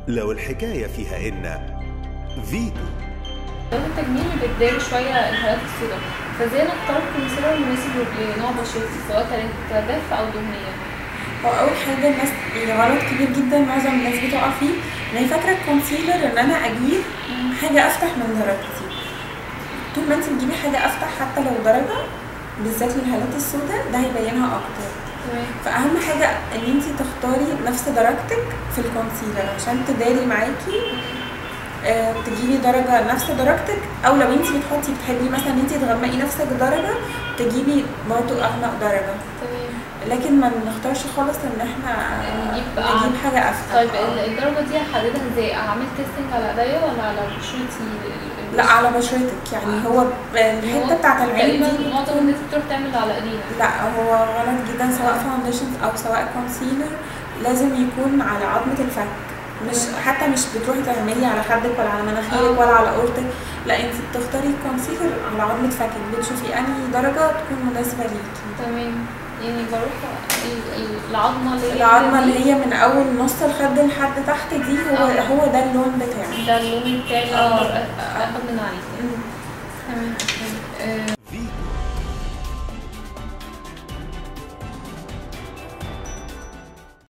لو الحكاية فيها إن فيتو لون التجميل بتداري شوية الهالات السوداء فازاي نختار الكونسيلر المناسب لنوع بشرتي سواء كانت جافة أو دهنية هو اول حاجه الناس يعني غلط كبير جدا معظم الناس بتقع فيه ان هي فاكره الكونسيلر ان انا اجيب حاجه افتح من درجتي طول ما انت بتجيبي حاجه افتح حتى لو درجه بالذات للهالات السوداء ده هيبينها اكتر تمام فاهم حاجه ان انت تختاري نفس درجتك في الكونسيلر عشان تداري معاكي آه، تجيبي درجة نفس درجتك او لو انت بتحطي بتحبي مثلا ان انت تغمقي نفسك درجة تجيبي برضه اغمق درجة تمام لكن ما نختارش خالص ان احنا نجيب نجيب حاجة افتح طيب آه. ال- الدرجة دي هحددها ازاي؟ أعمل تيستنج على ايديا ولا على بشرتي ال- لا على بشرتك يعني هو ب- الحتة بتاعت العين تقريبا دي معظم الناس بتروح تعمل على ايديها لا هو غلط جدا سواء فاونديشن او سواء كونسيلر لازم يكون على عظمة الفك مش حتى مش بتروحي تعملي على خدك ولا على مناخيرك آه. ولا على اورتك لا انت بتختاري الكونسيلر على عظمة فكك بتشوفي انهي درجة تكون مناسبة ليكي تمام يعني بروح ال- ال- العظمة اللي هي العظمة دي، اللي هي من اول نص الخد لحد تحت دي هو آه. هو ده اللون بتاعي ده اللون بتاعي اللي آه. أقدر أ- اخد من عليه مم. تمام أوكي. آه،